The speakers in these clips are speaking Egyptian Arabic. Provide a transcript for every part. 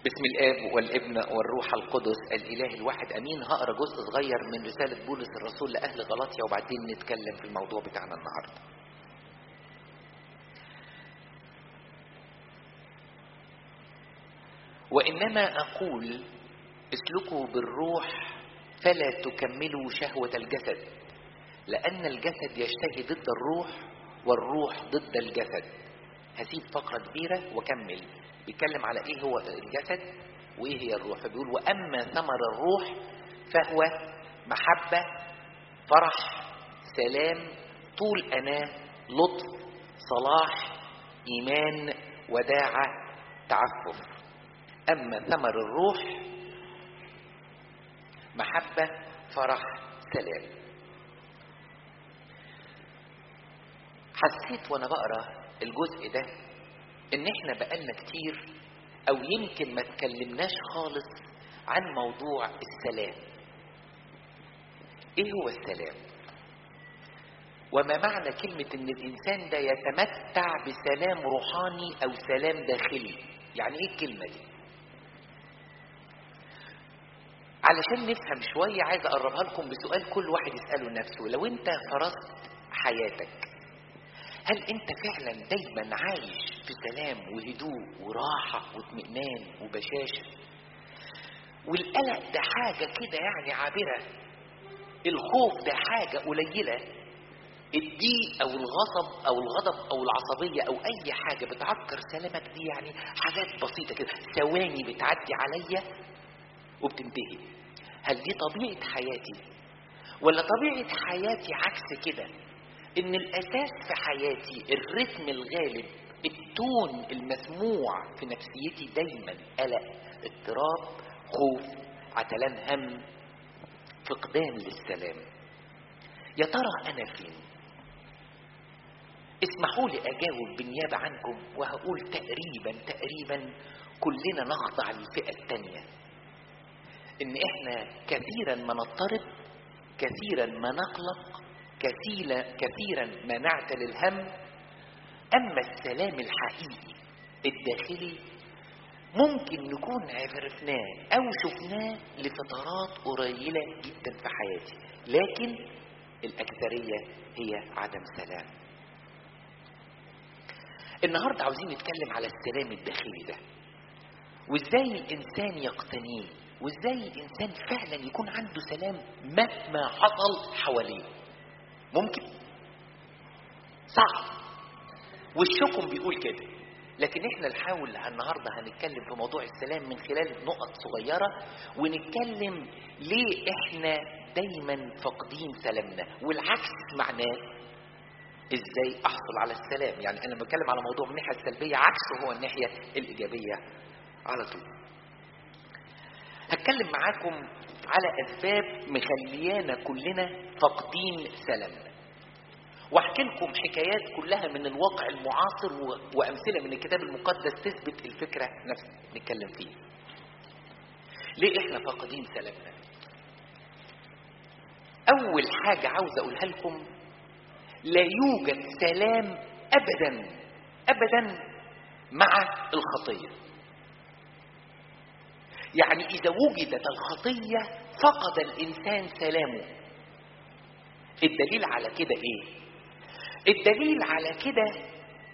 باسم الاب والابن والروح القدس الاله الواحد امين هقرا جزء صغير من رساله بولس الرسول لاهل غلاطيا وبعدين نتكلم في الموضوع بتاعنا النهارده وانما اقول اسلكوا بالروح فلا تكملوا شهوه الجسد لان الجسد يشتهي ضد الروح والروح ضد الجسد هسيب فقره كبيره واكمل بيتكلم على ايه هو الجسد وايه هي الروح فبيقول واما ثمر الروح فهو محبه فرح سلام طول اناه لطف صلاح ايمان وداعه تعفف اما ثمر الروح محبه فرح سلام حسيت وانا بقرا الجزء ده ان احنا بقالنا كتير او يمكن ما تكلمناش خالص عن موضوع السلام ايه هو السلام وما معنى كلمة ان الانسان ده يتمتع بسلام روحاني او سلام داخلي يعني ايه الكلمة دي علشان نفهم شوية عايز اقربها لكم بسؤال كل واحد يسأله نفسه لو انت فرضت حياتك هل انت فعلا دايما عايش في سلام وهدوء وراحة واطمئنان وبشاشة والقلق ده حاجة كده يعني عابرة الخوف ده حاجة قليلة الضيق او الغضب او الغضب او العصبية او اي حاجة بتعكر سلامك دي يعني حاجات بسيطة كده ثواني بتعدي عليا وبتنتهي هل دي طبيعة حياتي ولا طبيعة حياتي عكس كده ان الاساس في حياتي الرتم الغالب التون المسموع في نفسيتي دايما قلق اضطراب خوف عتلان هم فقدان للسلام يا ترى انا فين اسمحوا لي اجاوب بالنيابه عنكم وهقول تقريبا تقريبا كلنا نخضع للفئه الثانيه ان احنا كثيرا ما نضطرب كثيرا ما نقلق كثيرا كثيرا ما نعتل الهم اما السلام الحقيقي الداخلي ممكن نكون عرفناه او شفناه لفترات قليله جدا في حياتي لكن الاكثريه هي عدم سلام النهارده عاوزين نتكلم على السلام الداخلي ده وازاي الانسان يقتنيه وازاي الانسان فعلا يكون عنده سلام مهما حصل حواليه ممكن صعب والشكم بيقول كده لكن احنا نحاول النهارده هنتكلم في موضوع السلام من خلال نقط صغيره ونتكلم ليه احنا دايما فاقدين سلامنا والعكس معناه ازاي احصل على السلام يعني انا بتكلم على موضوع الناحيه السلبيه عكسه هو الناحيه الايجابيه على طول هتكلم معاكم على اسباب مخليانا كلنا فاقدين سلامنا واحكي لكم حكايات كلها من الواقع المعاصر وامثله من الكتاب المقدس تثبت الفكره نفس نتكلم فيها ليه احنا فاقدين سلامنا اول حاجه عاوز اقولها لكم لا يوجد سلام ابدا ابدا مع الخطيه يعني اذا وجدت الخطيه فقد الانسان سلامه الدليل على كده ايه الدليل على كده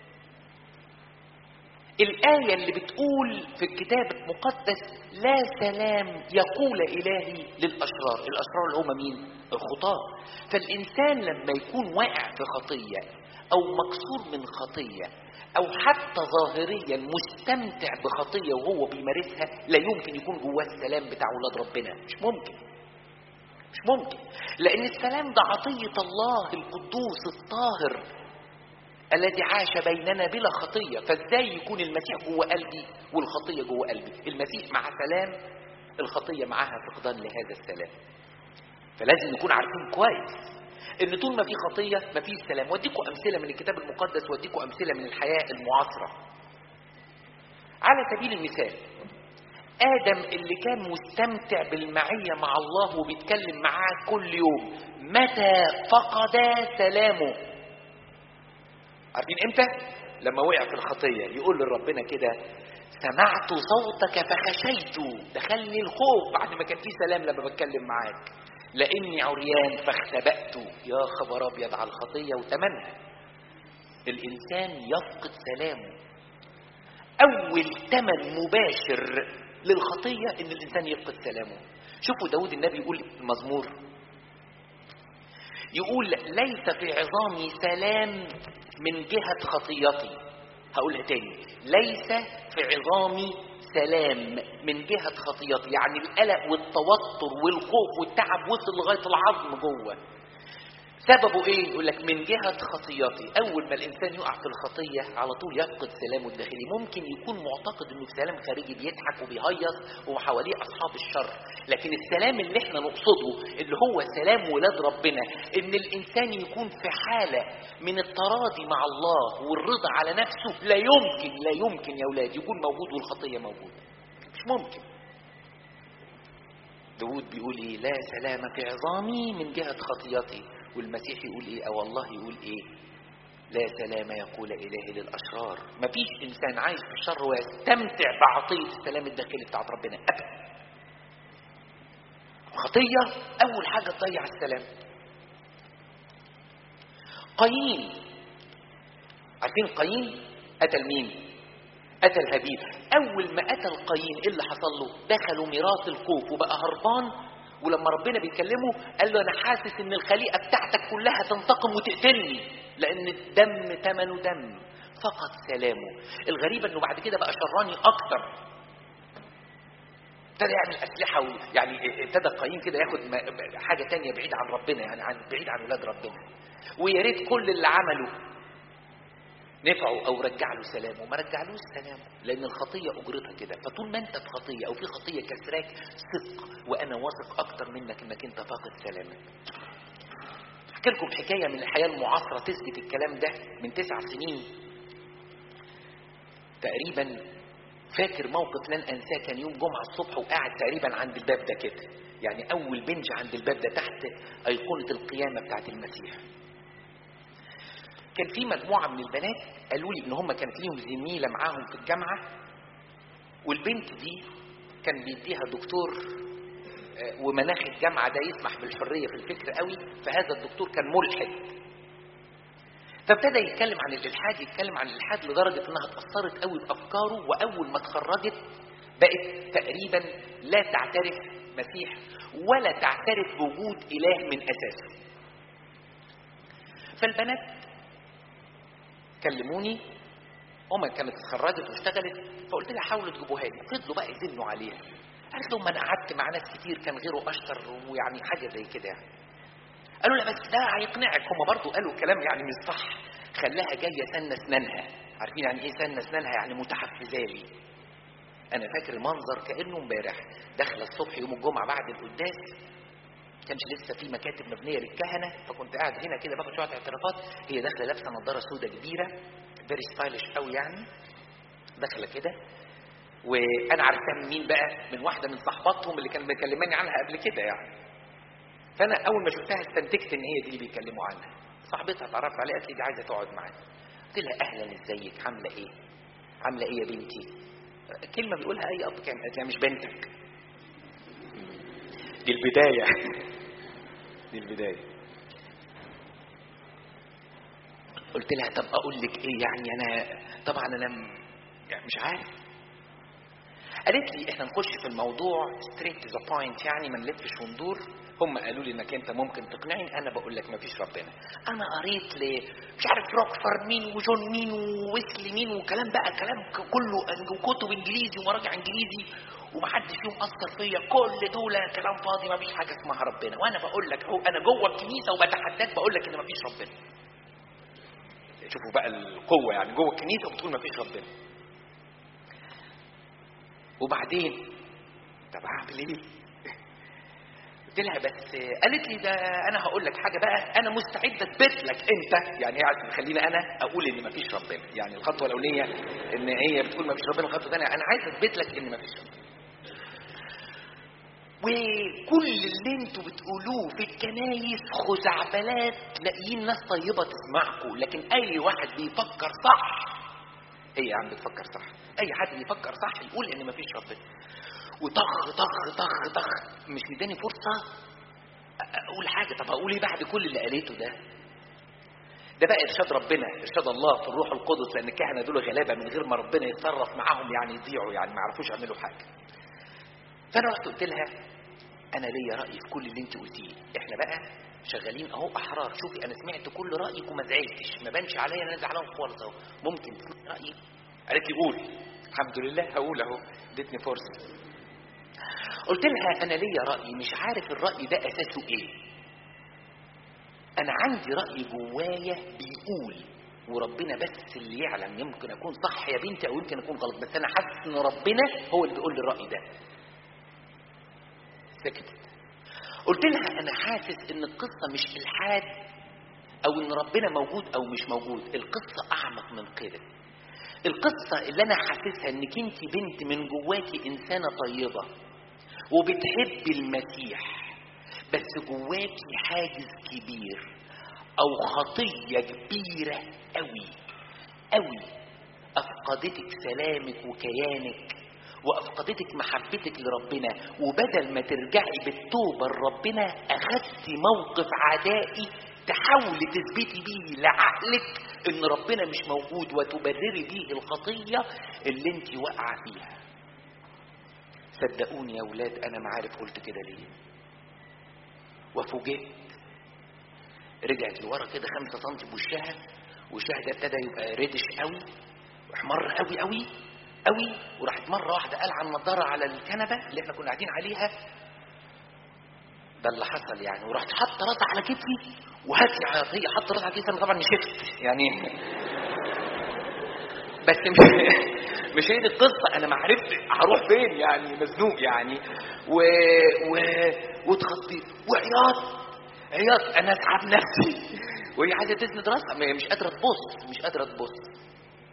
الآية اللي بتقول في الكتاب المقدس لا سلام يقول إلهي للأشرار الأشرار اللي هم مين؟ الخطاة فالإنسان لما يكون واقع في خطية أو مكسور من خطية أو حتى ظاهريا مستمتع بخطية وهو بيمارسها لا يمكن يكون جواه السلام بتاع ولاد ربنا مش ممكن مش ممكن لأن السلام ده عطية الله القدوس الطاهر الذي عاش بيننا بلا خطية فازاي يكون المسيح جوه قلبي والخطية جوه قلبي المسيح مع سلام الخطية معاها فقدان لهذا السلام فلازم نكون عارفين كويس ان طول ما في خطية ما فيش سلام واديكم امثلة من الكتاب المقدس واديكم امثلة من الحياة المعاصرة على سبيل المثال آدم اللي كان مستمتع بالمعية مع الله وبيتكلم معاه كل يوم متى فقد سلامه عارفين امتى؟ لما وقع في الخطية يقول لربنا كده سمعت صوتك فخشيت دخلني الخوف بعد ما كان في سلام لما بتكلم معاك لاني عريان فاختبأت يا خبر ابيض على الخطيه وتمنها الانسان يفقد سلامه اول تمن مباشر للخطيه ان الانسان يفقد سلامه شوفوا داود النبي يقول المزمور يقول ليس في عظامي سلام من جهة خطيتي هقولها تاني ليس في عظامي سلام من جهة خطيتي يعني القلق والتوتر والخوف والتعب وصل لغاية العظم جوه سببه ايه يقول لك من جهة خطيتي اول ما الانسان يقع في الخطية على طول يفقد سلامه الداخلي ممكن يكون معتقد انه في سلام خارجي بيضحك وبيهيص وحواليه اصحاب الشر لكن السلام اللي احنا نقصده اللي هو سلام ولاد ربنا ان الانسان يكون في حالة من التراضي مع الله والرضا على نفسه لا يمكن لا يمكن يا اولاد يكون موجود والخطية موجودة مش ممكن داود بيقول ايه لا سلام في عظامي من جهة خطيتي والمسيح يقول ايه او الله يقول ايه لا سلام يقول الهي للاشرار مفيش انسان عايش في الشر ويستمتع بعطيه السلام الداخلي بتاعت ربنا ابدا خطيه اول حاجه تضيع السلام قايين عارفين قايين قتل مين قتل هابيل اول ما قتل قايين ايه اللي حصل له دخلوا ميراث الخوف وبقى هربان ولما ربنا بيكلمه قال له انا حاسس ان الخليقه بتاعتك كلها تنتقم وتقتلني لان الدم ثمنه دم فقط سلامه الغريب انه بعد كده بقى شراني اكتر ابتدى يعمل اسلحه و... يعني ابتدى قايين كده ياخد حاجه تانية بعيد عن ربنا يعني عن بعيد عن ولاد ربنا ويا ريت كل اللي عمله نفعه او رجع له سلامه ما رجعلوش سلامه لان الخطيه اجرتها كده فطول ما انت في خطيه او في خطيه كسراك ثق وانا واثق اكتر منك انك انت فاقد سلامك احكي لكم حكايه من الحياه المعاصره تثبت الكلام ده من تسع سنين تقريبا فاكر موقف لن انساه كان يوم جمعه الصبح وقاعد تقريبا عند الباب ده كده يعني اول بنج عند الباب ده تحت ايقونه القيامه بتاعت المسيح كان في مجموعه من البنات قالوا لي ان هم كانت ليهم زميله معاهم في الجامعه والبنت دي كان بيديها دكتور ومناخ الجامعه ده يسمح بالحريه في الفكر قوي فهذا الدكتور كان ملحد فابتدى يتكلم عن الالحاد يتكلم عن الالحاد لدرجه انها اتاثرت قوي بافكاره واول ما اتخرجت بقت تقريبا لا تعترف مسيح ولا تعترف بوجود اله من اساسه فالبنات كلموني هما كانت اتخرجت واشتغلت فقلت لها حاولوا تجيبوها لي فضلوا بقى يزنوا عليها قالت لهم انا قعدت مع ناس كتير كان غيره اشطر ويعني حاجه زي كده يعني قالوا لا بس ده هيقنعك هما برضو قالوا كلام يعني مش صح خلاها جايه سنه اسنانها عارفين يعني ايه سنه اسنانها يعني متحفزه لي انا فاكر المنظر كانه امبارح داخله الصبح يوم الجمعه بعد القداس كانش لسه في مكاتب مبنيه للكهنه فكنت قاعد هنا كده باخد شويه اعترافات هي داخله لابسه نظاره سوداء كبيره فيري ستايلش قوي يعني داخله كده وانا عرفتها من مين بقى من واحده من صحباتهم اللي كانوا بيكلماني عنها قبل كده يعني فانا اول ما شفتها استنتجت ان هي دي اللي بيتكلموا عنها صاحبتها اتعرفت عليها قالت لي دي عايزه تقعد معانا قلت لها اهلا ازيك عامله ايه عامله ايه يا بنتي كلمه بيقولها اي اب كان قالت لها مش بنتك دي البدايه دي البدايه قلت لها طب اقول لك ايه يعني انا طبعا انا يعني مش عارف قالت لي احنا نخش في الموضوع ستريت تو ذا بوينت يعني ما نلفش وندور هم قالوا لي انك انت ممكن تقنعني انا بقول لك ما فيش ربنا انا قريت ل مش عارف روكفورد مين وجون مين وويسلي مين وكلام بقى كلام كله كتب انجليزي ومراجع انجليزي ومحدش فيهم اثر فيا كل دول كلام فاضي ما فيش حاجه اسمها ربنا وانا بقول لك هو انا جوه الكنيسه وبتحداك بقول لك ان ما فيش ربنا شوفوا بقى القوه يعني جوه الكنيسه وبتقول ما فيش ربنا وبعدين طب اعمل ايه قلت لها بس قالت لي ده انا هقول لك حاجه بقى انا مستعد اثبت لك انت يعني هي عايزه تخليني انا اقول ان مفيش ربنا يعني الخطوه الاولانيه ان هي بتقول مفيش ربنا الخطوه الثانيه انا عايز اثبت لك ان مفيش ربنا وكل اللي انتوا بتقولوه في الكنايس خزعبلات لاقيين ناس طيبه تسمعكم لكن اي واحد بيفكر صح هي يا عم بتفكر صح اي حد يفكر صح يقول ان مفيش ربنا وطخ طخ طخ طخ مش مداني فرصه اقول حاجه طب اقول ايه بعد كل اللي قالته ده ده بقى ارشاد ربنا ارشاد الله في الروح القدس لان الكهنه دول غلابه من غير ما ربنا يتصرف معاهم يعني يضيعوا يعني ما يعرفوش يعملوا حاجه فانا رحت قلت لها انا ليا راي في كل اللي انت قلتيه احنا بقى شغالين اهو احرار شوفي انا سمعت كل رايك وما زعلتش ما بانش عليا انا زعلان خالص اهو ممكن تقولي رايي قالت لي قول الحمد لله هقول اهو ادتني فرصه قلت لها انا ليا راي مش عارف الراي ده اساسه ايه انا عندي راي جوايا بيقول وربنا بس اللي يعلم يمكن اكون صح يا بنتي او يمكن اكون غلط بس انا حاسس ان ربنا هو اللي بيقول لي الراي ده سكتت قلت لها انا حاسس ان القصه مش الحاد او ان ربنا موجود او مش موجود القصه اعمق من كده القصه اللي انا حاسسها انك انت بنت من جواكي انسانه طيبه وبتحبي المسيح بس جواكي حاجز كبير او خطيه كبيره قوي قوي افقدتك سلامك وكيانك وافقدتك محبتك لربنا وبدل ما ترجعي بالتوبه لربنا اخدتي موقف عدائي تحاولي تثبتي بيه لعقلك ان ربنا مش موجود وتبرري بيه الخطيه اللي انت واقعه فيها صدقوني يا ولاد انا ما عارف قلت كده ليه وفوجئت رجعت لورا كده خمسة سم بوشها وشها ده ابتدى يبقى ريدش قوي واحمر قوي قوي قوي وراحت مره واحده قلع النضاره على الكنبه اللي احنا كنا قاعدين عليها ده اللي حصل يعني ورحت حاطه راسها على كتفي وهات لي عياط هي حاطه راسها على كتفي انا طبعا نشفت يعني بس مش مش هي دي القصه انا ما عرفت هروح فين يعني مزنوق يعني و و واتخضيت وعياط عياط انا اتعب نفسي وهي عايزه تسند راسها مش قادره تبص مش قادره تبص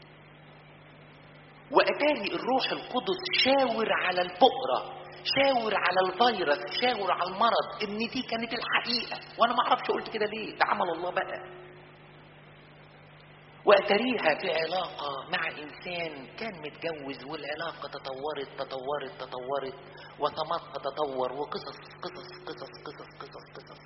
واتاري الروح القدس شاور على البقره شاور على الفيروس شاور على المرض ان دي كانت الحقيقه وانا ما اعرفش قلت كده ليه ده عمل الله بقى واتريها في علاقه مع انسان كان متجوز والعلاقه تطورت تطورت تطورت وثمرها تطور وقصص قصص قصص قصص قصص قصص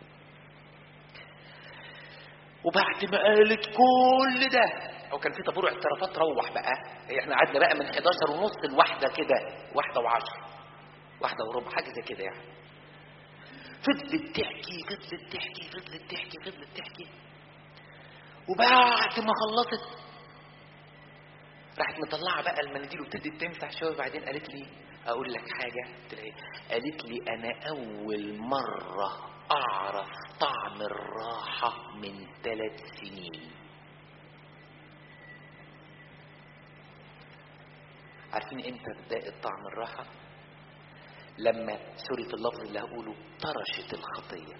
وبعد ما قالت كل ده او كان في طابور اعترافات روح بقى احنا قعدنا بقى من 11 ونص لواحده كده واحده وعشرة واحده وربع حاجه زي كده يعني فضلت تحكي فضلت تحكي فضلت تحكي فضلت تحكي وبعد ما خلصت راحت مطلعه بقى المناديل وابتدت تمسح شويه وبعدين قالت لي اقول لك حاجه قلت لها ايه قالت لي انا اول مره اعرف طعم الراحه من ثلاث سنين عارفين امتى بدأت طعم الراحة؟ لما سوري في اللفظ اللي هقوله طرشت الخطية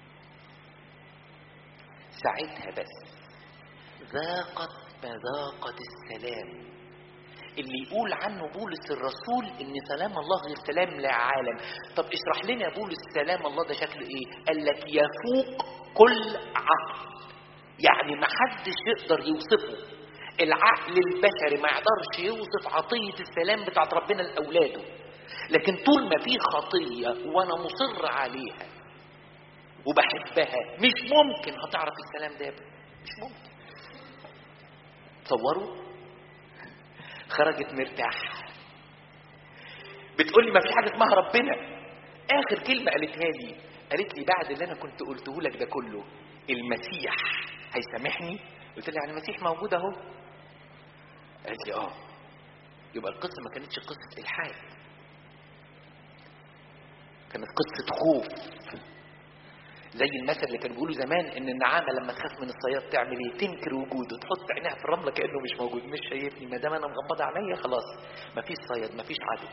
ساعتها بس ذاقت مذاقة السلام اللي يقول عنه بولس الرسول ان سلام الله غير سلام لا عالم طب اشرح لنا يا بولس سلام الله ده شكله ايه قال لك يفوق كل عقل يعني ما حدش يقدر يوصفه العقل البشري ما يقدرش يوصف عطية السلام بتاعت ربنا لأولاده لكن طول ما في خطية وأنا مصر عليها وبحبها مش ممكن هتعرف السلام ده مش ممكن تصوروا خرجت مرتاح بتقول لي ما في حاجة اسمها ربنا آخر كلمة قالتها لي قالت لي بعد اللي أنا كنت قلته لك ده كله المسيح هيسامحني قلت لها يعني المسيح موجود اهو قالت لي اه يبقى القصه ما كانتش قصه الحاد كانت قصه خوف زي المثل اللي كانوا بيقولوا زمان ان النعامه لما تخاف من الصياد تعمل ايه تنكر وجوده تحط عينيها في الرمله كانه مش موجود مش شايفني ما دام انا مغمضه عينيا خلاص مفيش صياد مفيش عدو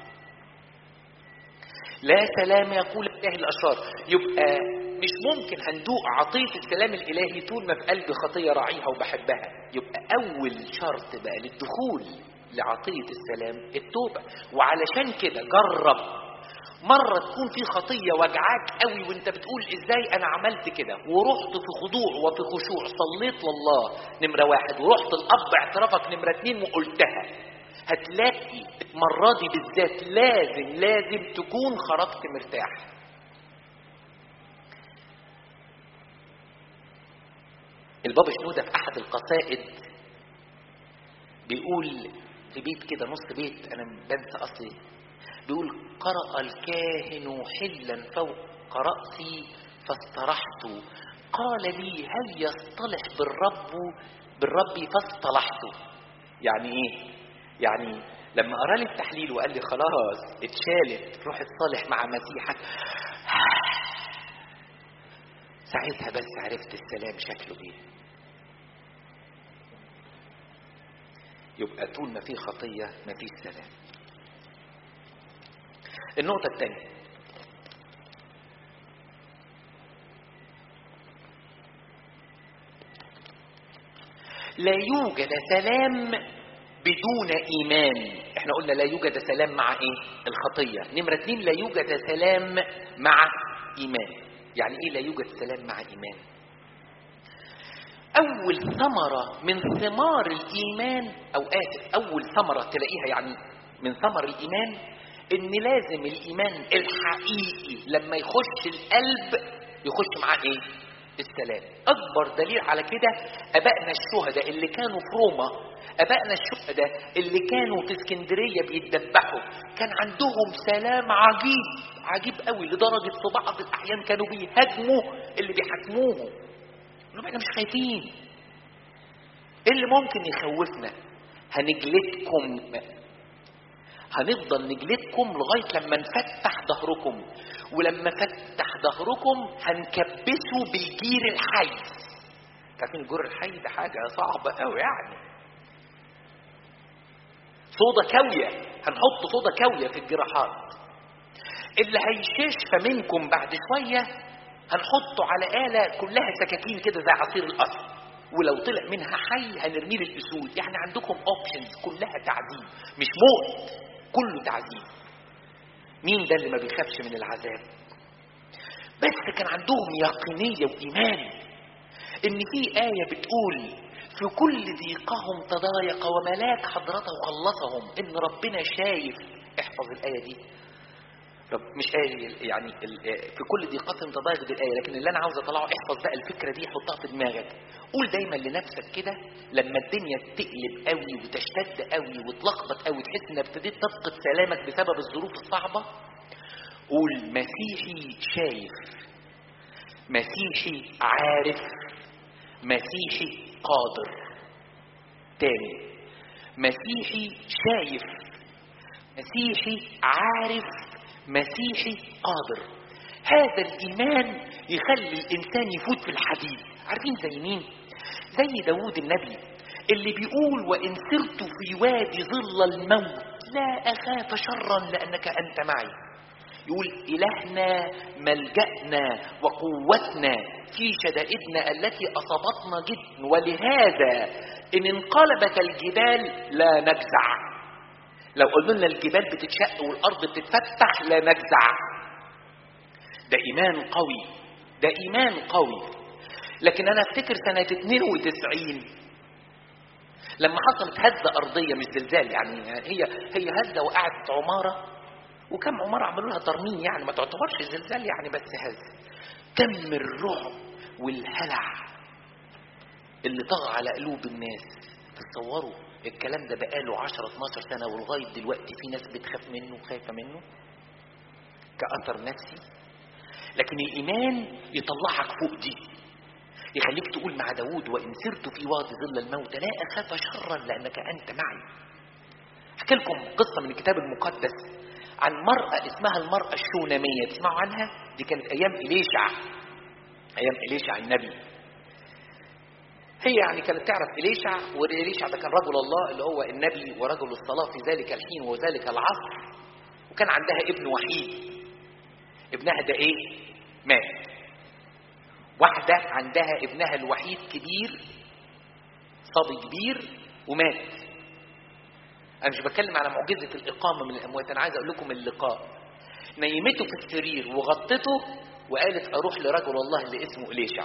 لا سلام يقول الله الاشرار يبقى مش ممكن هندوق عطية السلام الإلهي طول ما في قلبي خطية راعيها وبحبها يبقى أول شرط بقى للدخول لعطية السلام التوبة وعلشان كده جرب مرة تكون في خطية وجعاك قوي وانت بتقول ازاي انا عملت كده ورحت في خضوع وفي خشوع صليت لله نمرة واحد ورحت الاب اعترافك نمرة اتنين وقلتها هتلاقي المرة دي بالذات لازم لازم تكون خرجت مرتاح البابا شنودة في أحد القصائد بيقول في بيت كده نص بيت أنا بنسى أصلي بيقول قرأ الكاهن حلا فوق رأسي فاسترحت قال لي هل يصطلح بالرب بالرب فاصطلحت يعني ايه يعني لما قرا لي التحليل وقال لي خلاص اتشالت روح اتصالح مع مسيحك ساعتها بس عرفت السلام شكله ايه يبقى طول ما في خطيه ما فيش سلام النقطه الثانيه لا يوجد سلام بدون ايمان احنا قلنا لا يوجد سلام مع ايه الخطيه نمره اتنين لا يوجد سلام مع ايمان يعني ايه لا يوجد سلام مع ايمان اول ثمره من ثمار الايمان او اسف اول ثمره تلاقيها يعني من ثمر الايمان ان لازم الايمان الحقيقي لما يخش القلب يخش معاه ايه السلام اكبر دليل على كده ابائنا الشهداء اللي كانوا في روما ابائنا الشهداء اللي كانوا في اسكندريه بيتذبحوا كان عندهم سلام عجيب عجيب قوي لدرجه في بعض الاحيان كانوا بيهاجموا اللي بيحاكموهم لهم احنا مش خايفين ايه اللي ممكن يخوفنا هنجلدكم هنفضل نجلدكم لغايه لما نفتح ظهركم ولما فتح ظهركم هنكبسه بالجير الحي عارفين الجير الحي ده حاجه صعبه قوي يعني صودا كاويه هنحط صودا كاويه في الجراحات اللي هيشش منكم بعد شويه هنحطه على آلة كلها سكاكين كده زي عصير القصب ولو طلع منها حي هنرميه للأسود يعني عندكم اوبشنز كلها تعذيب مش موت كله تعذيب مين ده اللي ما بيخافش من العذاب بس كان عندهم يقينية وإيمان إن في آية بتقول في كل ضيقهم تضايق وملاك حضرته خلصهم إن ربنا شايف احفظ الآية دي رب مش آية يعني في كل ضيقتهم تضايق دي الآية لكن اللي أنا عاوز أطلعه احفظ بقى الفكرة دي حطها في دماغك قول دايما لنفسك كده لما الدنيا تقلب قوي وتشتد قوي وتلخبط قوي تحس انك ابتديت تفقد سلامك بسبب الظروف الصعبة قول مسيحي شايف مسيحي عارف مسيحي قادر تاني مسيحي شايف مسيحي عارف مسيحي قادر هذا الإيمان يخلي الإنسان يفوت في الحديد عارفين زي مين؟ زي داود النبي اللي بيقول وإن سرت في وادي ظل الموت لا أخاف شرا لأنك أنت معي يقول إلهنا ملجأنا وقوتنا في شدائدنا التي أصابتنا جدا ولهذا إن انقلبت الجبال لا نجزع لو قلنا لنا الجبال بتتشق والأرض بتتفتح لا نجزع ده إيمان قوي ده إيمان قوي لكن أنا أفتكر سنة 92 لما حصلت هزة أرضية مش زلزال يعني هي هي هزة وقعت عمارة وكم عمارة عملوا لها ترميم يعني ما تعتبرش زلزال يعني بس هزة كم الرعب والهلع اللي طغى على قلوب الناس تصوروا الكلام ده بقاله 10 12 سنة ولغاية دلوقتي في ناس بتخاف منه وخايفة منه كأثر نفسي لكن الإيمان يطلعك فوق دي يخليك تقول مع داود وإن سرت في وادي ظل الموت لا أخاف شرا لأنك أنت معي أحكي لكم قصة من الكتاب المقدس عن مرأة اسمها المرأة الشونامية تسمعوا عنها دي كانت أيام إليشع أيام إليشع النبي هي يعني كانت تعرف إليشع وإليشع ده كان رجل الله اللي هو النبي ورجل الصلاة في ذلك الحين وذلك العصر وكان عندها ابن وحيد ابنها ده ايه مات واحدة عندها ابنها الوحيد كبير صبي كبير ومات انا مش بتكلم على معجزة الاقامة من الاموات انا عايز اقول لكم اللقاء نيمته في السرير وغطته وقالت اروح لرجل الله اللي اسمه اليشع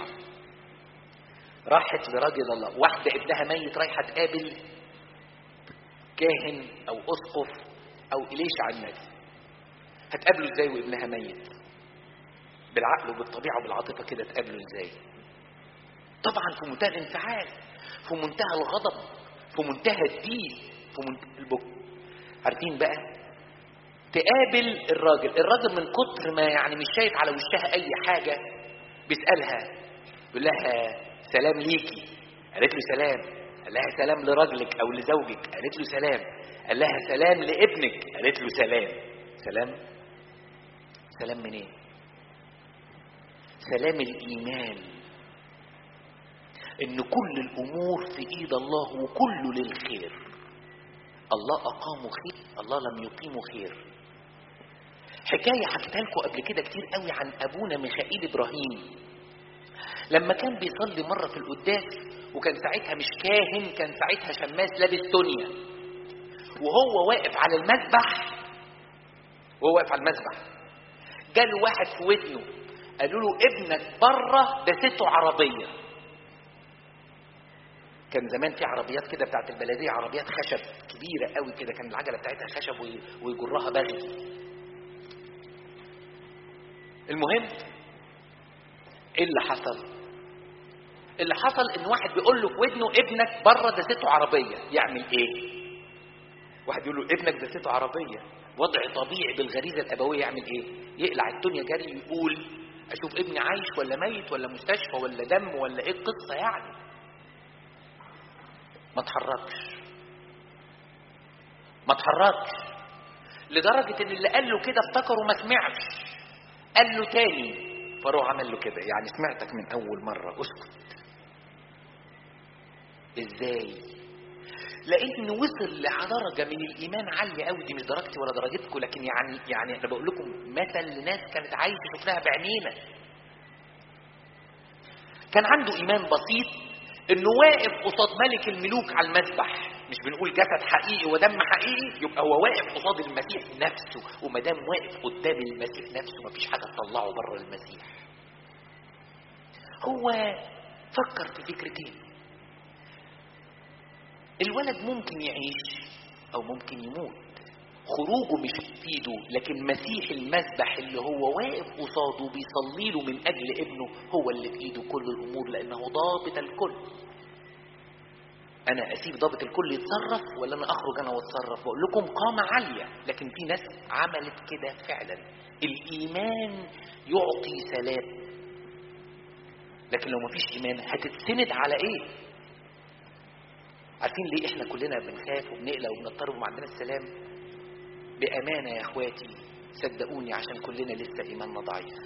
راحت لراجل الله واحده ابنها ميت رايحه تقابل كاهن او اسقف او اليشع النبي هتقابله ازاي وابنها ميت بالعقل وبالطبيعه وبالعاطفه كده تقابله ازاي طبعا في منتهى الانفعال في منتهى الغضب في منتهى الدين في منتهى البكاء عارفين بقى تقابل الراجل الراجل من كتر ما يعني مش شايف على وشها اي حاجه بيسالها يقول لها سلام ليكي قالت له سلام قال لها سلام لراجلك او لزوجك قالت له سلام قال لها سلام لابنك قالت له سلام سلام سلام منين إيه؟ سلام الايمان ان كل الامور في ايد الله وكله للخير الله اقامه خير الله لم يقيمه خير حكاية حكيتها لكم قبل كده كتير قوي عن أبونا ميخائيل إبراهيم لما كان بيصلي مرة في القداس وكان ساعتها مش كاهن كان ساعتها شماس لابس دنيا وهو واقف على المذبح وهو واقف على المذبح جاله واحد في ودنه قالوا له ابنك بره دسته عربية كان زمان في عربيات كده بتاعت البلدية عربيات خشب كبيرة قوي كده كان العجلة بتاعتها خشب ويجرها بغي المهم ايه اللي حصل اللي حصل ان واحد بيقول له في ودنه ابنك بره دسته عربيه يعمل ايه واحد يقول له ابنك دسته عربيه وضع طبيعي بالغريزه الابويه يعمل ايه يقلع الدنيا جري ويقول اشوف ابني عايش ولا ميت ولا مستشفى ولا دم ولا ايه القصه يعني ما تحركش ما تحركش لدرجه ان اللي قال له كده افتكره ما سمعش قال له تاني فروح عمل له كده يعني سمعتك من اول مره اسكت ازاي لان وصل لدرجه من الايمان عاليه قوي دي مش درجتي ولا درجتكم لكن يعني يعني انا بقول لكم مثل لناس كانت عايشه شفناها بعينينا كان عنده ايمان بسيط انه واقف قصاد ملك الملوك على المذبح مش بنقول جسد حقيقي ودم حقيقي يبقى هو واقف قصاد المسيح نفسه وما دام واقف قدام المسيح نفسه مفيش حاجه تطلعه بره المسيح هو فكر في فكرتين الولد ممكن يعيش او ممكن يموت خروجه مش في ايده لكن مسيح المذبح اللي هو واقف قصاده بيصلي له من اجل ابنه هو اللي في ايده كل الامور لانه ضابط الكل انا اسيب ضابط الكل يتصرف ولا انا اخرج انا واتصرف بقول لكم قامه عاليه لكن في ناس عملت كده فعلا الايمان يعطي سلام لكن لو مفيش ايمان هتتسند على ايه عارفين ليه احنا كلنا بنخاف وبنقلق وبنضطرب وما عندناش السلام بامانه يا اخواتي صدقوني عشان كلنا لسه ايماننا ضعيف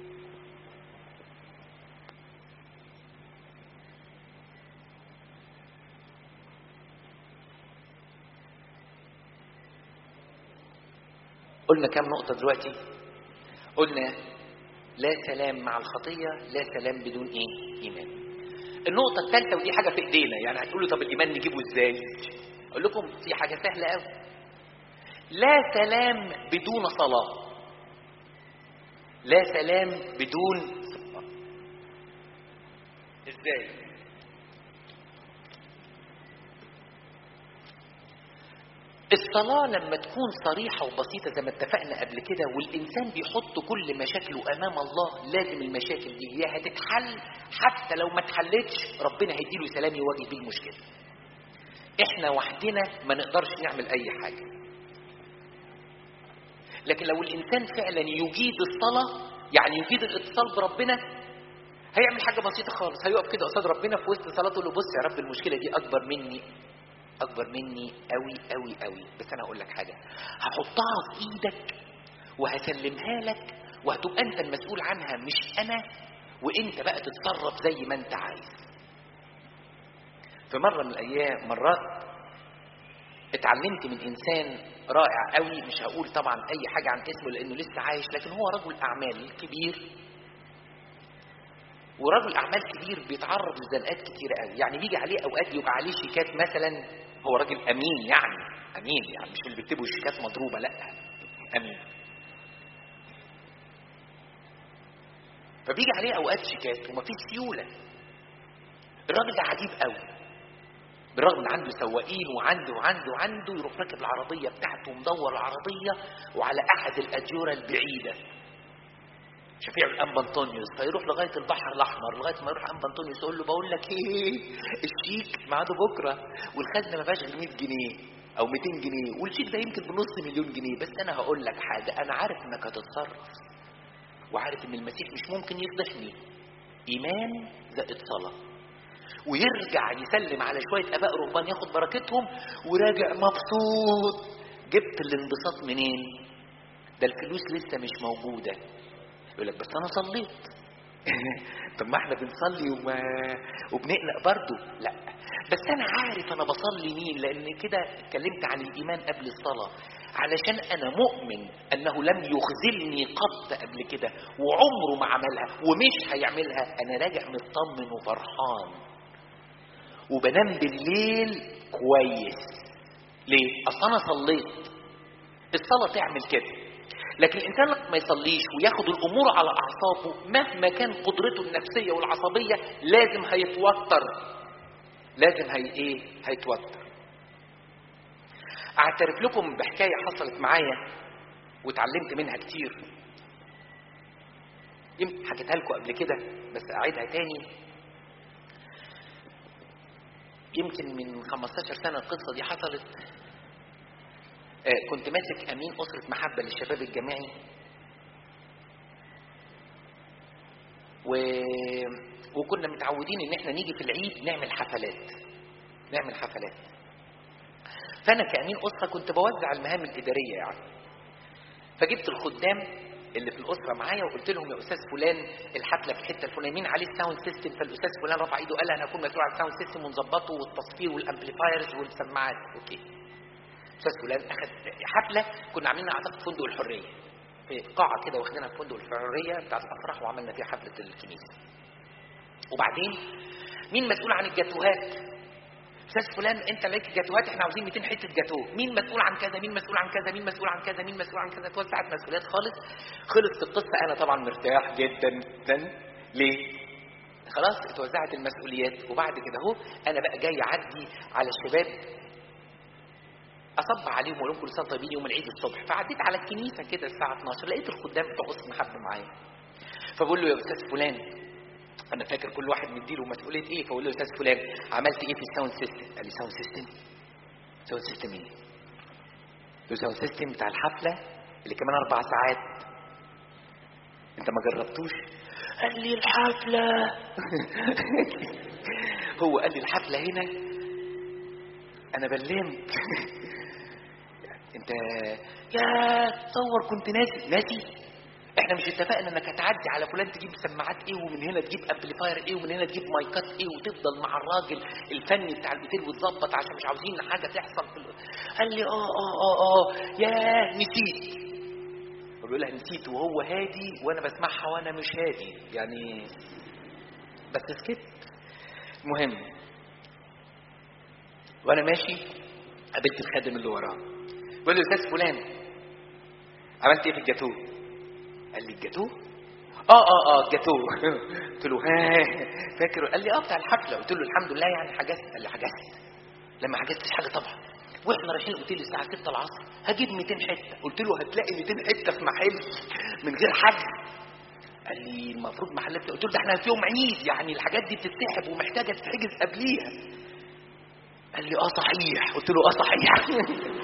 قلنا كام نقطة دلوقتي قلنا لا سلام مع الخطية لا سلام بدون ايه ايمان النقطة الثالثة ودي حاجة في ايدينا يعني هتقولوا طب الايمان نجيبه ازاي اقول لكم في حاجة سهلة قوي لا سلام بدون صلاة لا سلام بدون صلاة ازاي الصلاة لما تكون صريحة وبسيطة زي ما اتفقنا قبل كده والإنسان بيحط كل مشاكله أمام الله لازم المشاكل دي هي هتتحل حتى لو ما اتحلتش ربنا هيديله سلام يواجه بيه المشكلة. إحنا وحدنا ما نقدرش نعمل أي حاجة. لكن لو الإنسان فعلا يجيد الصلاة يعني يجيد الاتصال بربنا هيعمل حاجة بسيطة خالص هيقف كده قصاد ربنا في وسط صلاته يقول له بص يا رب المشكلة دي أكبر مني اكبر مني قوي قوي قوي بس انا هقول لك حاجه هحطها في ايدك وهسلمها لك وهتبقى انت المسؤول عنها مش انا وانت بقى تتصرف زي ما انت عايز في مره من الايام مرات اتعلمت من انسان رائع قوي مش هقول طبعا اي حاجه عن اسمه لانه لسه عايش لكن هو رجل اعمال كبير ورجل اعمال كبير بيتعرض لزنقات كتيره قوي يعني بيجي عليه اوقات يبقى عليه شيكات مثلا هو راجل امين يعني امين يعني مش اللي بيكتبوا شيكات مضروبه لا امين فبيجي عليه اوقات شيكات ومفيش سيوله الراجل ده عجيب قوي بالرغم ان عنده سواقين وعنده وعنده وعنده يروح راكب العربيه بتاعته ومدور العربيه وعلى احد الاديره البعيده شفيع الانبا انطونيوس فيروح لغايه البحر الاحمر لغايه ما يروح انبا انطونيوس يقول له بقول لك ايه الشيك ميعاده بكره والخزنه ما فيهاش غير 100 جنيه او 200 جنيه والشيك ده يمكن بنص مليون جنيه بس انا هقول لك حاجه انا عارف انك هتتصرف وعارف ان المسيح مش ممكن يفضحني ايمان زائد صلاه ويرجع يسلم على شويه اباء رهبان ياخد بركتهم وراجع مبسوط جبت الانبساط منين ده الفلوس لسه مش موجوده يقول لك بس انا صليت طب ما احنا بنصلي وما وبنقلق برضه لا بس انا عارف انا بصلي مين لان كده اتكلمت عن الايمان قبل الصلاه علشان انا مؤمن انه لم يخذلني قط قبل كده وعمره ما عملها ومش هيعملها انا راجع مطمن وفرحان وبنام بالليل كويس ليه اصل انا صليت الصلاه تعمل كده لكن الانسان لما ما يصليش وياخد الامور على اعصابه مهما كان قدرته النفسيه والعصبيه لازم هيتوتر لازم هي ايه هيتوتر اعترف لكم بحكايه حصلت معايا واتعلمت منها كتير يمكن حكيتها لكم قبل كده بس اعيدها تاني يمكن من 15 سنه القصه دي حصلت آه، كنت ماسك امين اسره محبه للشباب الجامعي و... وكنا متعودين ان احنا نيجي في العيد نعمل حفلات نعمل حفلات فانا كامين اسره كنت بوزع المهام الاداريه يعني فجبت الخدام اللي في الاسره معايا وقلت لهم يا استاذ فلان الحفله في الحته الفلانيه مين عليه الساوند سيستم فالاستاذ فلان رفع ايده قال انا هكون مسؤول عن الساوند سيستم ونظبطه والتصوير والامبليفايرز والسماعات اوكي استاذ فلان اخذ حفله كنا عاملينها اعتقد في فندق الحريه في قاعه كده واخدينها في فندق الحريه بتاعت الافراح وعملنا فيها حفله الكنيسه وبعدين مين مسؤول عن الجاتوهات استاذ فلان انت ليك جاتوهات احنا عاوزين 200 حته جاتوه مين مسؤول عن كذا مين مسؤول عن كذا مين مسؤول عن كذا مين مسؤول عن كذا اتوزعت مسؤوليات خالص خلصت القصه انا طبعا مرتاح جدا جدا ليه خلاص اتوزعت المسؤوليات وبعد كده اهو انا بقى جاي اعدي على الشباب اصب عليهم واقول لهم كل سنه طيبين يوم العيد الصبح فعديت على الكنيسه كده الساعه 12 لقيت الخدام بتوع قسم محبه معايا فبقول له يا استاذ فلان انا فاكر كل واحد مديله مسؤوليه ايه فاقول له يا استاذ فلان عملت ايه في الساوند سيستم قال لي ساوند سيستم ساوند سيستم ايه قلت له ساوند سيستم بتاع الحفله اللي كمان اربع ساعات انت ما جربتوش قال لي الحفله هو قال لي الحفله هنا انا بلمت انت يا تصور كنت ناسي ناسي احنا مش اتفقنا انك هتعدي على فلان تجيب سماعات ايه ومن هنا تجيب امبليفاير ايه ومن هنا تجيب مايكات ايه وتفضل مع الراجل الفني بتاع الاوتيل وتظبط عشان مش عاوزين حاجه تحصل في ال... قال لي اه اه اه اه يا نسيت بقول لها نسيت وهو هادي وانا بسمعها وانا مش هادي يعني بس سكت المهم وانا ماشي قابلت الخادم اللي وراه بقول له استاذ فلان عملت ايه في الجاتوه قال لي الجاتوه اه اه اه الجاتوه قلت له ها فاكر قال لي اه بتاع الحفله قلت له الحمد لله يعني حجزت قال لي حجزت لما حجزتش حاجه طبعا واحنا رايحين الاوتيل الساعه 6 العصر هجيب 200 حته قلت له هتلاقي 200 حته في محل من غير حجز قال لي المفروض محل قلت له ده احنا في يوم عيد يعني الحاجات دي بتتسحب ومحتاجه تتحجز قبليها قال لي اه صحيح قلت له اه صحيح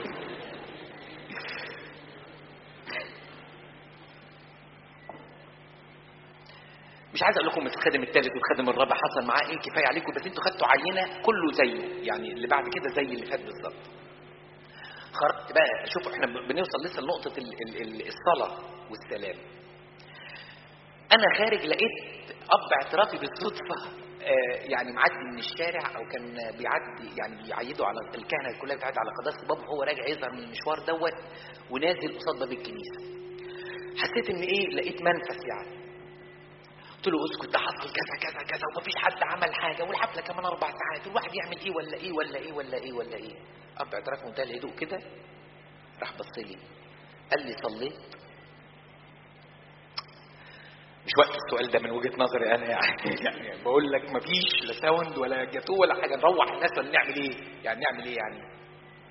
مش عايز اقول لكم الخادم الثالث والخادم الرابع حصل معاه ايه كفايه عليكم بس انتوا خدتوا عينه كله زيه يعني اللي بعد كده زي اللي فات بالظبط خرجت بقى شوفوا احنا بنوصل لسه لنقطه ال- ال- ال- الصلاه والسلام انا خارج لقيت اب اعترافي بالصدفه آه، يعني معدي من الشارع او كان بيعدي يعني بيعيدوا على الكهنه كلها بتعدي على قداسه بابا وهو راجع يظهر من المشوار دوت ونازل قصاد باب الكنيسه حسيت ان ايه لقيت منفس يعني قلت له اسكت ده حصل كذا كذا كذا ومفيش حد عمل حاجه والحفله كمان اربع ساعات الواحد يعمل ايه ولا ايه ولا ايه ولا ايه ولا ايه اب اعتراف منتهى الهدوء كده راح بص لي قال لي صليت مش وقت السؤال ده من وجهه نظري انا يعني يعني بقول لك مفيش لا ساوند ولا جاتوه ولا حاجه نروح الناس ولا نعمل ايه؟ يعني نعمل ايه يعني؟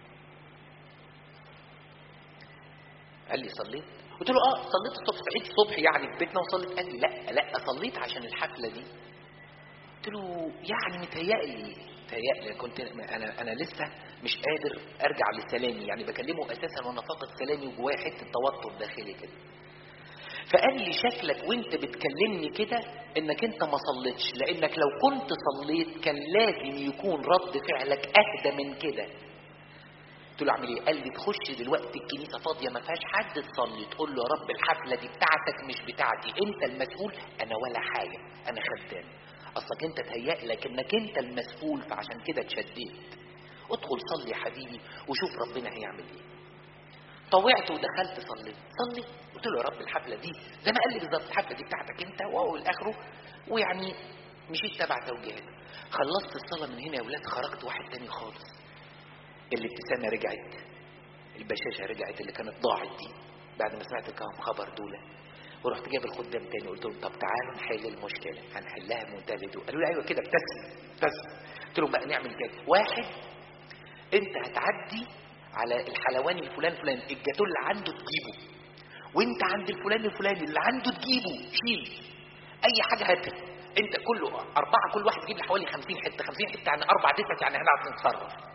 قال لي صليت؟ قلت له اه صليت الصبح صحيت الصبح يعني في بيتنا وصليت قال لي لا لا صليت عشان الحفله دي قلت له يعني متهيألي متهيألي كنت انا انا لسه مش قادر ارجع لسلامي يعني بكلمه اساسا وانا فاقد سلامي وجوايا حته توتر داخلي كده فقال لي شكلك وانت بتكلمني كده انك انت ما صليتش لانك لو كنت صليت كان لازم يكون رد فعلك اهدى من كده قلت له اعمل ايه؟ قال لي تخش دلوقتي الكنيسه فاضيه ما فيهاش حد تصلي تقول له يا رب الحفله دي بتاعتك مش بتاعتي انت المسؤول انا ولا حاجه انا خدام اصلك انت تهيأ لك انك انت المسؤول فعشان كده اتشديت ادخل صلي يا حبيبي وشوف ربنا هيعمل ايه طوعت ودخلت صليت صلي قلت له يا رب الحفله دي زي ما قال لي بالظبط الحفله دي بتاعتك انت واو الاخره ويعني مشيت تبع توجيهاتك خلصت الصلاه من هنا يا ولاد خرجت واحد تاني خالص الابتسامه رجعت البشاشه رجعت اللي كانت ضاعت دي بعد ما سمعت كام خبر دول ورحت جايب الخدام تاني قلت لهم طب تعالوا نحل المشكله هنحلها بمنتهى الهدوء قالوا لي ايوه كده ابتسم ابتسم قلت لهم بقى نعمل كده واحد انت هتعدي على الحلواني الفلان فلان الجاتوه اللي عنده تجيبه وانت عند الفلان الفلاني اللي عنده تجيبه شيل اي حاجه هاتها انت كله اربعه كل واحد يجيب لي حوالي 50 حته 50 حته يعني اربع دفعات يعني هنعرف نتصرف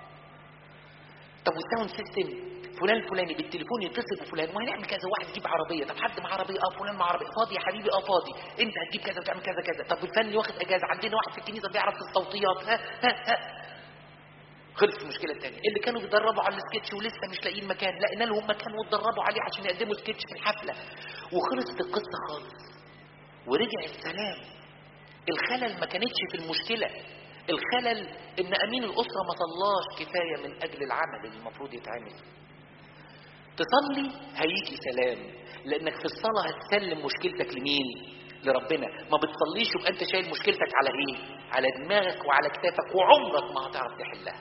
طب والساوند سيستم فلان الفلاني بالتليفون يتصل بفلان وهنعمل كذا واحد يجيب عربيه طب حد مع عربيه اه فلان مع عربيه فاضي يا حبيبي اه فاضي انت هتجيب كذا وتعمل كذا كذا طب الفني واخد اجازه عندنا واحد في الكنيسه بيعرف الصوتيات ها ها ها خلص المشكله الثانيه اللي كانوا بيدربوا على السكتش ولسه مش لاقيين مكان لقينا لهم مكان واتدربوا عليه عشان يقدموا سكتش في الحفله وخلصت القصه خالص ورجع السلام الخلل ما كانتش في المشكله الخلل ان امين الاسره ما صلاش كفايه من اجل العمل اللي المفروض يتعمل تصلي هيجي سلام لانك في الصلاه هتسلم مشكلتك لمين لربنا ما بتصليش يبقى انت شايل مشكلتك على ايه على دماغك وعلى كتافك وعمرك ما هتعرف تحلها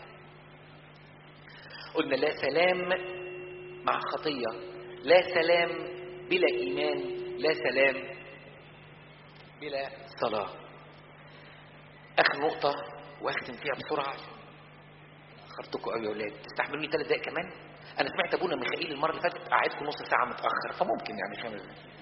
قلنا لا سلام مع خطيه لا سلام بلا ايمان لا سلام بلا صلاه اخر نقطه واختم فيها بسرعه اخرتكم قوي يا اولاد تستحملوني ثلاث دقائق كمان انا سمعت ابونا ميخائيل المره اللي فاتت قعدكم نص ساعه متاخر فممكن يعني خمس دقائق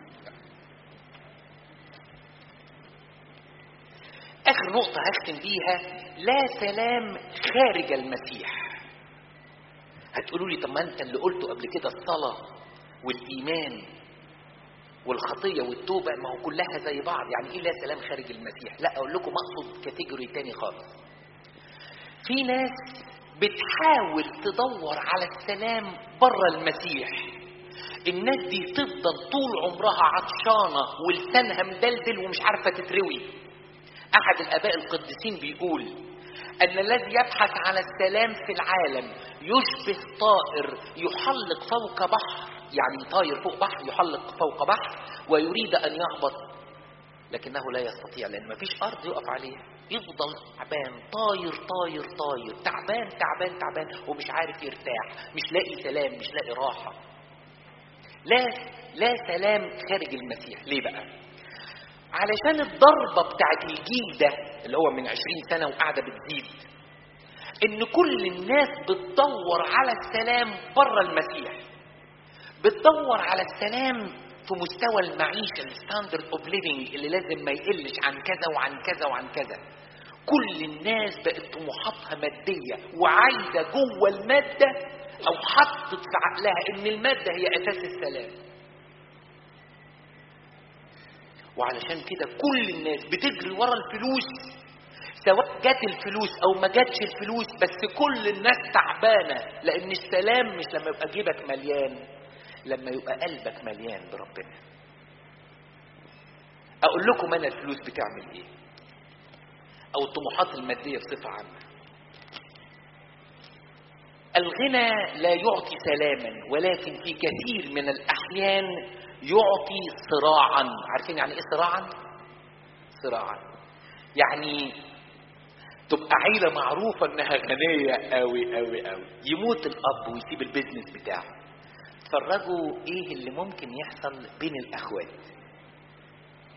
اخر نقطه هختم بيها لا سلام خارج المسيح هتقولوا لي طب ما انت اللي قلته قبل كده الصلاه والايمان والخطيه والتوبه ما هو كلها زي بعض يعني ايه لا سلام خارج المسيح لا اقول لكم اقصد كاتيجوري تاني خالص في ناس بتحاول تدور على السلام بره المسيح الناس دي تفضل طول عمرها عطشانه ولسانها مدلدل ومش عارفه تتروي احد الاباء القديسين بيقول ان الذي يبحث على السلام في العالم يشبه طائر يحلق فوق بحر يعني طاير فوق بحر يحلق فوق بحر ويريد ان يهبط لكنه لا يستطيع لان مفيش ارض يقف عليها يفضل تعبان طاير طاير طاير تعبان تعبان تعبان ومش عارف يرتاح مش لاقي سلام مش لاقي راحه لا لا سلام خارج المسيح ليه بقى علشان الضربه بتاعت الجيل ده اللي هو من عشرين سنه وقاعده بتزيد ان كل الناس بتدور على السلام بره المسيح بتدور على السلام في مستوى المعيشة الستاندرد اوف ليفينج اللي لازم ما يقلش عن كذا وعن كذا وعن كذا كل الناس بقت طموحاتها مادية وعايزة جوه المادة أو حطت في عقلها إن المادة هي أساس السلام وعلشان كده كل الناس بتجري ورا الفلوس سواء جت الفلوس او ما جاتش الفلوس بس كل الناس تعبانه لان السلام مش لما يبقى جيبك مليان لما يبقى قلبك مليان بربنا اقول لكم انا الفلوس بتعمل ايه او الطموحات الماديه بصفه عامه الغنى لا يعطي سلاما ولكن في كثير من الاحيان يعطي صراعا عارفين يعني ايه صراعا صراعا يعني تبقى عيلة معروفة انها غنية قوي قوي قوي يموت الاب ويسيب البيزنس بتاعه اتفرجوا ايه اللي ممكن يحصل بين الاخوات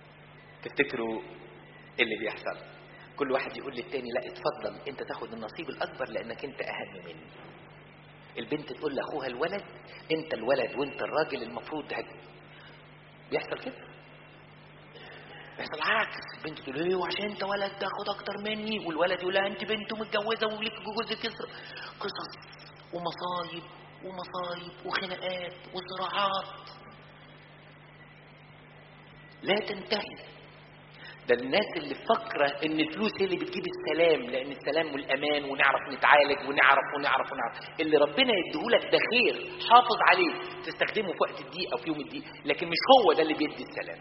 تفتكروا إيه اللي بيحصل كل واحد يقول للتاني لا اتفضل انت تاخد النصيب الاكبر لانك انت اهم مني البنت تقول لاخوها الولد انت الولد وانت الراجل المفروض هج... بيحصل كده بيحصل عكس البنت تقول ايه وعشان انت ولد تاخد اكتر مني والولد يقول لها انت بنت ومتجوزه وليك جوز كسر قصص ومصايب ومصايب وخناقات وصراعات لا تنتهي ده الناس اللي فاكره ان الفلوس هي اللي بتجيب السلام لان السلام والامان ونعرف نتعالج ونعرف ونعرف ونعرف اللي ربنا يديهولك ده خير حافظ عليه تستخدمه في وقت الضيق او في يوم الضيق لكن مش هو ده اللي بيدي السلام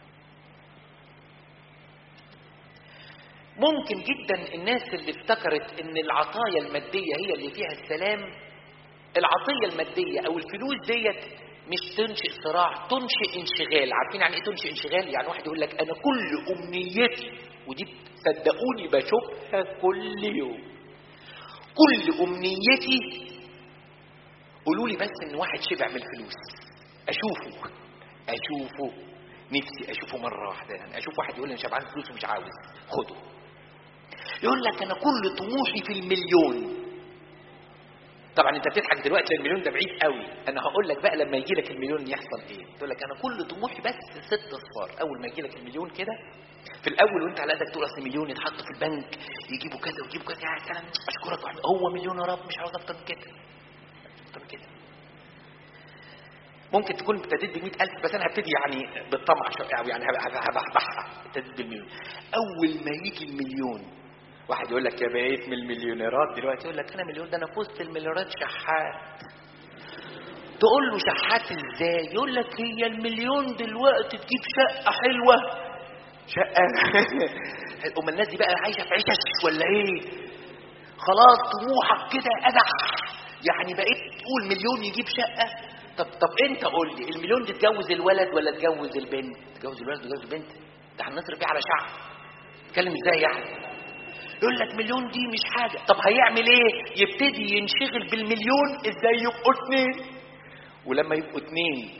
ممكن جدا الناس اللي افتكرت ان العطايا الماديه هي اللي فيها السلام العطيه الماديه او الفلوس ديت مش تنشئ صراع تنشئ انشغال عارفين يعني ايه تنشئ انشغال يعني واحد يقول لك انا كل امنيتي ودي صدقوني بشوفها كل يوم كل امنيتي قولوا لي بس ان واحد شبع من الفلوس اشوفه اشوفه نفسي اشوفه مره واحده يعني اشوف واحد يقول لي انا شبعان فلوس ومش عاوز خده يقول لك انا كل طموحي في المليون طبعا انت بتضحك دلوقتي لان المليون ده بعيد قوي انا هقول لك بقى لما يجي لك المليون يحصل ايه تقول لك انا كل طموحي بس ست اصفار اول ما يجي لك المليون كده في الاول وانت على قدك تقول اصل مليون يتحط في البنك يجيبوا كذا ويجيبوا كذا يا سلام اشكرك وحمد. هو مليون يا رب مش عاوز اكتر من كده اكتر من كده ممكن تكون ابتديت ب 100000 بس انا هبتدي يعني بالطمع شويه او يعني هبحبحها ابتديت بالمليون اول ما يجي المليون واحد يقول لك يا بقيت من المليونيرات دلوقتي يقول لك انا مليون ده انا في وسط المليونيرات شحات تقول له شحات ازاي يقول لك هي المليون دلوقتي تجيب شقه حلوه شقه امال الناس دي بقى عايشه في عشش ولا ايه خلاص طموحك كده ادح يعني بقيت تقول مليون يجيب شقه طب طب انت قول لي المليون دي تجوز الولد ولا تجوز البنت تجوز الولد ولا تجوز البنت ده هنصرف بيه على شعب تتكلم ازاي يعني يقول لك مليون دي مش حاجة طب هيعمل ايه يبتدي ينشغل بالمليون ازاي يبقوا اتنين ولما يبقوا اتنين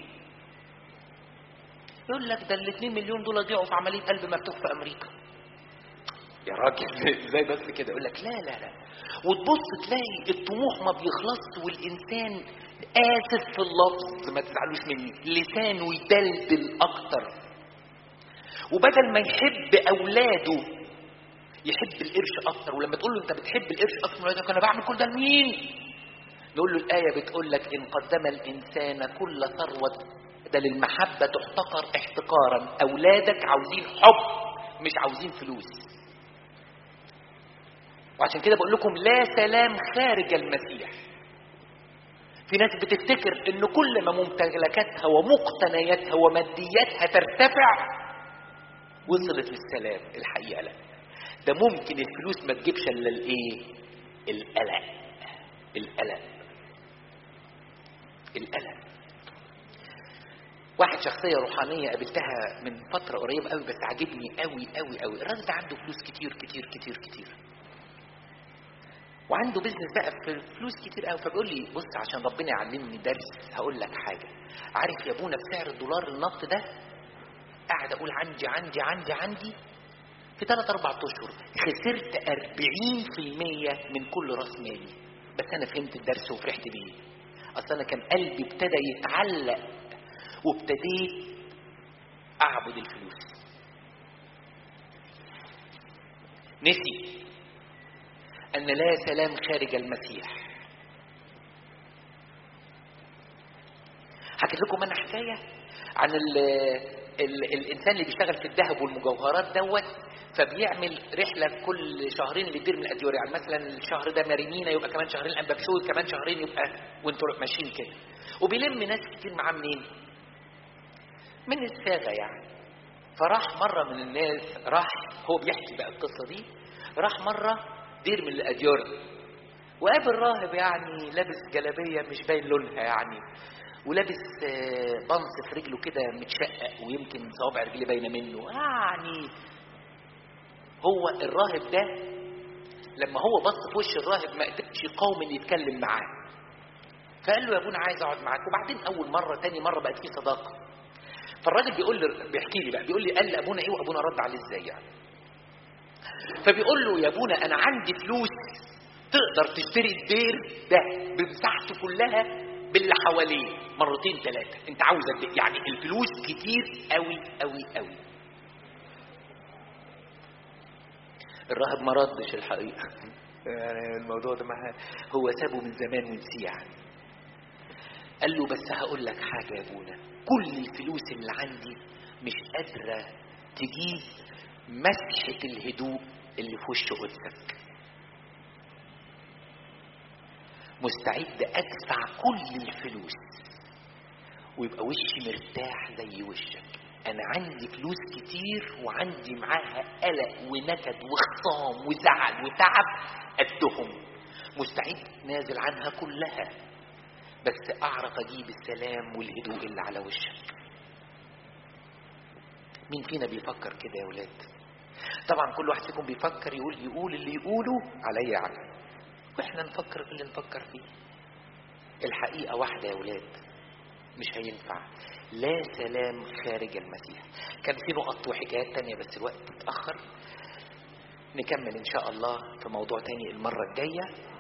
يقول لك ده الاتنين مليون دول ضيعوا في عملية قلب مفتوح في امريكا يا راجل ازاي بس كده يقول لك لا لا لا وتبص تلاقي الطموح ما بيخلصش والانسان اسف في اللفظ ما تزعلوش مني لسانه يدلدل اكتر وبدل ما يحب اولاده يحب القرش اكتر ولما تقول له انت بتحب القرش اكتر من انا بعمل كل ده لمين نقول له الايه بتقول لك ان قدم الانسان كل ثروه ده للمحبه تحتقر احتقارا اولادك عاوزين حب مش عاوزين فلوس وعشان كده بقول لكم لا سلام خارج المسيح في ناس بتفتكر ان كل ما ممتلكاتها ومقتنياتها ومادياتها ترتفع وصلت للسلام الحقيقه لا ده ممكن الفلوس ما تجيبش الا الايه القلق القلق القلق واحد شخصية روحانية قابلتها من فترة قريبة قوي بس عاجبني قوي قوي قوي الراجل ده عنده فلوس كتير كتير كتير كتير وعنده بيزنس بقى في فلوس كتير قوي فبيقول لي بص عشان ربنا يعلمني درس هقول لك حاجة عارف يا ابونا بسعر الدولار النفط ده قاعد اقول عندي عندي عندي عندي في ثلاث اربع اشهر خسرت 40% من كل راس مالي بس انا فهمت الدرس وفرحت بيه اصل انا كان قلبي ابتدى يتعلق وابتديت اعبد الفلوس نسي ان لا سلام خارج المسيح حكيت لكم انا حكايه عن ال ال الانسان اللي بيشتغل في الذهب والمجوهرات دوت فبيعمل رحله كل شهرين لدير من الاديار يعني مثلا الشهر ده مارينينا يبقى كمان شهرين امبابشوي كمان شهرين يبقى وانتوا ماشيين كده وبيلم ناس كتير معاه منين؟ من الساغه يعني فراح مره من الناس راح هو بيحكي بقى القصه دي راح مره دير من الاديار وقابل راهب يعني لابس جلابيه مش باين لونها يعني ولابس بنص في رجله كده متشقق ويمكن صوابع رجليه باينه منه يعني هو الراهب ده لما هو بص في وش الراهب ما قدرش يقاوم ان يتكلم معاه فقال له يا ابونا عايز اقعد معاك وبعدين اول مره تاني مره بقت في صداقه فالراجل بيقول لي بيحكي لي بقى بيقول لي قال لابونا ايه وابونا رد عليه ازاي يعني فبيقول له يا ابونا انا عندي فلوس تقدر تشتري الدير ده بمساحته كلها باللي حواليه مرتين ثلاثه انت عاوز قد إيه؟ يعني الفلوس كتير قوي قوي قوي الراهب ما ردش الحقيقه يعني الموضوع ده معاه هو سابه من زمان ونسيه يعني قال له بس هقول لك حاجه يا ابونا كل الفلوس اللي عندي مش قادره تجيب مسحه الهدوء اللي في وش قدسك مستعد ادفع كل الفلوس ويبقى وشي مرتاح زي وشك انا عندي فلوس كتير وعندي معاها قلق ونكد وخصام وزعل وتعب قدهم مستعد نازل عنها كلها بس اعرف اجيب السلام والهدوء اللي على وشك مين فينا بيفكر كده يا ولاد طبعا كل واحد فيكم بيفكر يقول يقول اللي يقوله عليا يعني واحنا نفكر في اللي نفكر فيه الحقيقة واحدة يا ولاد مش هينفع لا سلام خارج المسيح كان في نقط وحكايات تانية بس الوقت اتأخر نكمل إن شاء الله في موضوع تاني المرة الجاية